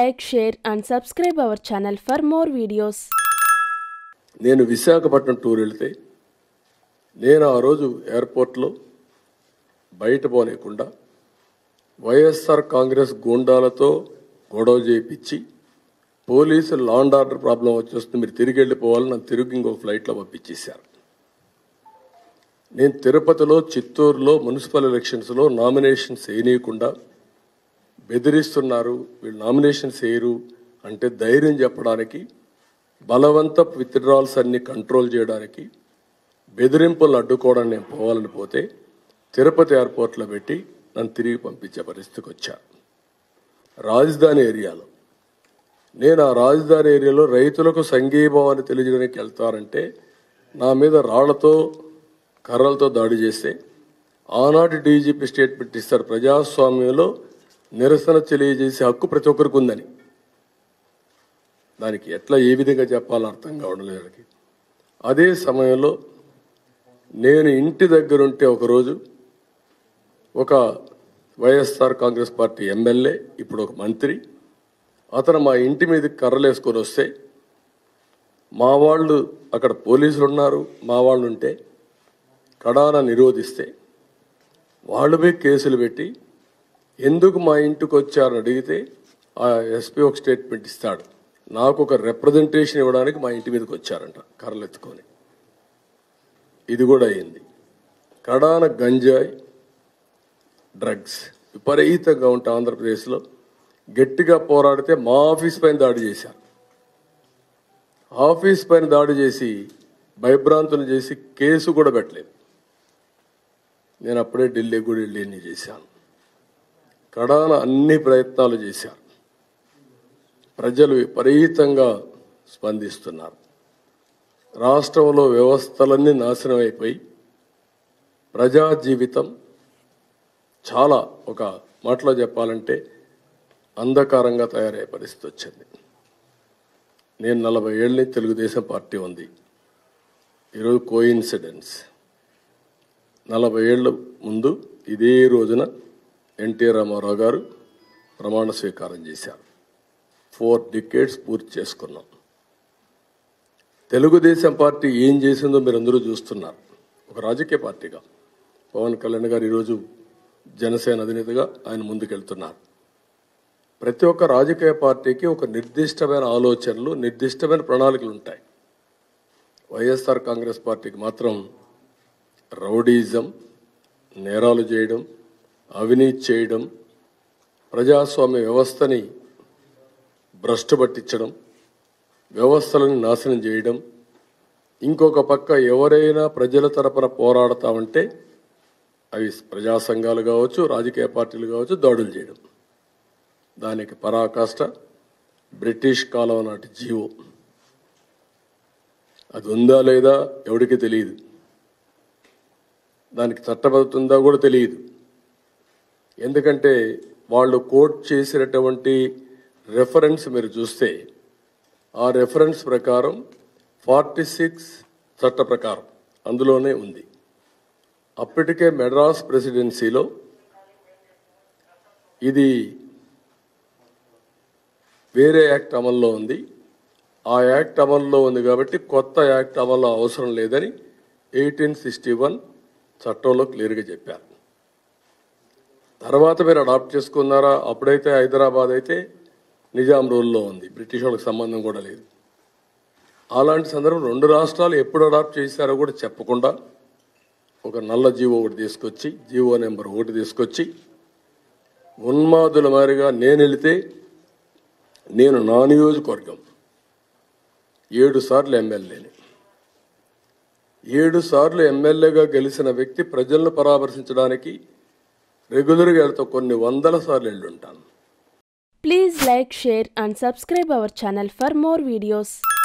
like, share, and subscribe our channel for more videos. నేను Visakhapatnam tour వెళ్తే నేను ఆ రోజు ఎయిర్పోర్ట్లో బయట పోనీయకుండా వైఎస్ఆర్ కాంగ్రెస్ గూండాలతో గొడవ చేయించి పోలీసులు లా అండ్ ఆర్డర్ ప్రాబ్లం వచ్చేస్తుంది మీరు తిరిగి వెళ్ళిపోవాలని నన్ను తిరిగి ఇంకొక ఫ్లైట్లో పంపించేశారు నేను తిరుపతిలో చిత్తూరులో మున్సిపల్ ఎలక్షన్స్లో నామినేషన్స్ వేయనీయకుండా బెదిరిస్తున్నారు వీళ్ళు నామినేషన్స్ వేయరు అంటే ధైర్యం చెప్పడానికి బలవంత విత్డ్రాల్స్ అన్ని కంట్రోల్ చేయడానికి బెదిరింపులను అడ్డుకోవడానికి నేను పోవాలని పోతే తిరుపతి ఎయిర్పోర్ట్లో పెట్టి నన్ను తిరిగి పంపించే పరిస్థితికి వచ్చా రాజధాని ఏరియాలో నేను ఆ రాజధాని ఏరియాలో రైతులకు సంఘీభావాన్ని తెలియజేయడానికి వెళ్తారంటే నా మీద రాళ్లతో కర్రలతో దాడి చేస్తే ఆనాటి డీజీపీ స్టేట్మెంట్ ఇస్తారు ప్రజాస్వామ్యంలో నిరసన తెలియజేసే హక్కు ప్రతి ఒక్కరికి ఉందని దానికి ఎట్లా ఏ విధంగా చెప్పాలో అర్థం కావడం లేదు వాళ్ళకి. అదే సమయంలో నేను ఇంటి దగ్గర ఉంటే ఒకరోజు ఒక వైఎస్ఆర్ కాంగ్రెస్ పార్టీ ఎమ్మెల్యే ఇప్పుడు ఒక మంత్రి అతను మా ఇంటి మీద కర్రలు వేసుకొని వస్తే మా వాళ్ళు అక్కడ పోలీసులు ఉన్నారు మా వాళ్ళు ఉంటే కడాన నిరోధిస్తే వాళ్ళపై కేసులు పెట్టి ఎందుకు మా ఇంటికి వచ్చారని అడిగితే ఆ ఎస్పీ ఒక స్టేట్మెంట్ ఇస్తాడు నాకు ఒక రిప్రజెంటేషన్ ఇవ్వడానికి మా ఇంటి మీదకి వచ్చారంట కర్రలు ఎత్తుకొని ఇది కూడా అయింది కడాన గంజాయి డ్రగ్స్ విపరీతంగా ఉంటాయి ఆంధ్రప్రదేశ్లో గట్టిగా పోరాడితే మా ఆఫీస్ పైన దాడి చేశారు ఆఫీస్ పైన దాడి చేసి భయభ్రాంతులు చేసి కేసు కూడా పెట్టలేదు నేను అప్పుడే ఢిల్లీ కూడా వెళ్ళి ఎన్ని చేశాను కడాన అన్ని ప్రయత్నాలు చేశారు ప్రజలు విపరీతంగా స్పందిస్తున్నారు రాష్ట్రంలో వ్యవస్థలన్నీ నాశనం అయిపోయి ప్రజా జీవితం చాలా ఒక మాటలో చెప్పాలంటే అంధకారంగా తయారయ్యే పరిస్థితి వచ్చింది నేను నలభై ఏళ్ళని తెలుగుదేశం పార్టీ ఉంది ఈరోజు కోయిన్సిడెన్స్ నలభై ఏళ్ళ ముందు ఇదే రోజున ఎన్టీ రామారావు గారు ప్రమాణ స్వీకారం చేశారు ఫోర్ డికేట్స్ పూర్తి చేసుకున్నాం తెలుగుదేశం పార్టీ ఏం చేసిందో మీరు అందరూ చూస్తున్నారు ఒక రాజకీయ పార్టీగా పవన్ కళ్యాణ్ గారు ఈరోజు జనసేన అధినేతగా ఆయన ముందుకెళ్తున్నారు ప్రతి ఒక్క రాజకీయ పార్టీకి ఒక నిర్దిష్టమైన ఆలోచనలు నిర్దిష్టమైన ప్రణాళికలు ఉంటాయి వైఎస్ఆర్ కాంగ్రెస్ పార్టీకి మాత్రం రౌడీజం నేరాలు చేయడం అవినీతి చేయడం ప్రజాస్వామ్య వ్యవస్థని భ్రష్టు పట్టించడం వ్యవస్థలను నాశనం చేయడం ఇంకొక పక్క ఎవరైనా ప్రజల తరపున పోరాడతామంటే అవి ప్రజా సంఘాలు కావచ్చు రాజకీయ పార్టీలు కావచ్చు దాడులు చేయడం దానికి పరాకాష్ట బ్రిటిష్ కాలం నాటి జీవో అది ఉందా లేదా ఎవరికి తెలియదు దానికి చట్టబద్ధత ఉందా కూడా తెలియదు ఎందుకంటే వాళ్ళు కోట్ చేసినటువంటి రెఫరెన్స్ మీరు చూస్తే ఆ రెఫరెన్స్ ప్రకారం ఫార్టీ సిక్స్ చట్ట ప్రకారం అందులోనే ఉంది అప్పటికే మెడ్రాస్ ప్రెసిడెన్సీలో ఇది వేరే యాక్ట్ అమల్లో ఉంది ఆ యాక్ట్ అమల్లో ఉంది కాబట్టి కొత్త యాక్ట్ అమల్లో అవసరం లేదని ఎయిటీన్ సిక్స్టీ వన్ చట్టంలో క్లియర్గా చెప్పారు తర్వాత మీరు అడాప్ట్ చేసుకున్నారా అప్పుడైతే హైదరాబాద్ అయితే నిజాం రూల్లో ఉంది బ్రిటిష్ వాళ్ళకి సంబంధం కూడా లేదు అలాంటి సందర్భం రెండు రాష్ట్రాలు ఎప్పుడు అడాప్ట్ చేశారో కూడా చెప్పకుండా ఒక నల్ల జీవో ఒకటి తీసుకొచ్చి జీవో నెంబర్ ఒకటి తీసుకొచ్చి ఉన్మాదుల మారిగా నేను వెళితే నేను నా నియోజకవర్గం ఏడు సార్లు ఎమ్మెల్యేని ఏడు సార్లు ఎమ్మెల్యేగా గెలిచిన వ్యక్తి ప్రజలను పరామర్శించడానికి రెగ్యులర్గా వెళ్తా కొన్ని వందల సార్లు వెళ్ళుంటాను Please like, share, and subscribe our channel for more videos.